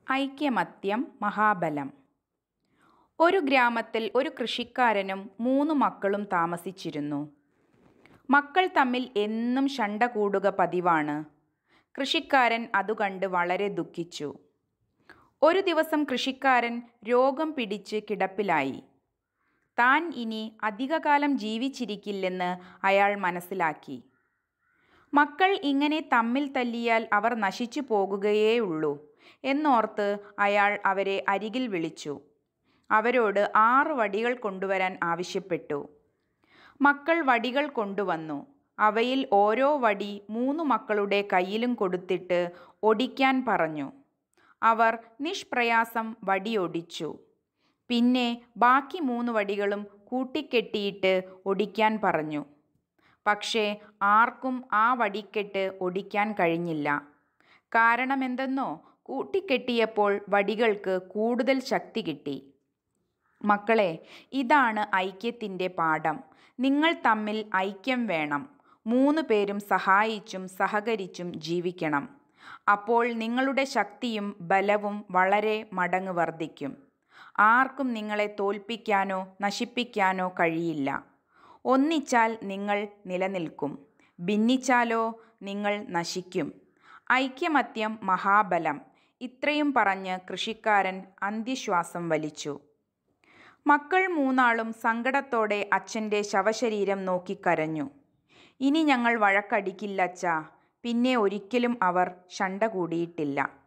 ഐക്യമത്യം മഹാബലം ഒരു ഗ്രാമത്തിൽ ഒരു കൃഷിക്കാരനും മൂന്ന് മക്കളും താമസിച്ചിരുന്നു മക്കൾ തമ്മിൽ എന്നും ശണ്ട കൂടുക പതിവാണ് കൃഷിക്കാരൻ അതുകണ്ട് വളരെ ദുഃഖിച്ചു ഒരു ദിവസം കൃഷിക്കാരൻ രോഗം പിടിച്ച് കിടപ്പിലായി താൻ ഇനി അധികകാലം ജീവിച്ചിരിക്കില്ലെന്ന് അയാൾ മനസ്സിലാക്കി മക്കൾ ഇങ്ങനെ തമ്മിൽ തല്ലിയാൽ അവർ നശിച്ചു പോകുകയേയുള്ളൂ എന്നോർത്ത് അയാൾ അവരെ അരികിൽ വിളിച്ചു അവരോട് ആറ് വടികൾ കൊണ്ടുവരാൻ ആവശ്യപ്പെട്ടു മക്കൾ വടികൾ കൊണ്ടുവന്നു അവയിൽ ഓരോ വടി മൂന്ന് മക്കളുടെ കയ്യിലും കൊടുത്തിട്ട് ഒടിക്കാൻ പറഞ്ഞു അവർ നിഷ്പ്രയാസം വടിയൊടിച്ചു പിന്നെ ബാക്കി മൂന്ന് വടികളും കൂട്ടിക്കെട്ടിയിട്ട് ഒടിക്കാൻ പറഞ്ഞു പക്ഷേ ആർക്കും ആ വടിക്കെട്ട് ഒടിക്കാൻ കഴിഞ്ഞില്ല കാരണമെന്തെന്നോ കൂട്ടിക്കെട്ടിയപ്പോൾ വടികൾക്ക് കൂടുതൽ ശക്തി കിട്ടി മക്കളെ ഇതാണ് ഐക്യത്തിൻ്റെ പാഠം നിങ്ങൾ തമ്മിൽ ഐക്യം വേണം മൂന്ന് പേരും സഹായിച്ചും സഹകരിച്ചും ജീവിക്കണം അപ്പോൾ നിങ്ങളുടെ ശക്തിയും ബലവും വളരെ മടങ്ങ് വർദ്ധിക്കും ആർക്കും നിങ്ങളെ തോൽപ്പിക്കാനോ നശിപ്പിക്കാനോ കഴിയില്ല ഒന്നിച്ചാൽ നിങ്ങൾ നിലനിൽക്കും ഭിന്നിച്ചാലോ നിങ്ങൾ നശിക്കും ഐക്യമത്യം മഹാബലം ഇത്രയും പറഞ്ഞ് കൃഷിക്കാരൻ അന്ത്യശ്വാസം വലിച്ചു മക്കൾ മൂന്നാളും സങ്കടത്തോടെ അച്ഛൻ്റെ ശവശരീരം നോക്കി കരഞ്ഞു ഇനി ഞങ്ങൾ വഴക്കടിക്കില്ലച്ചാ പിന്നെ ഒരിക്കലും അവർ ശണ്ട കൂടിയിട്ടില്ല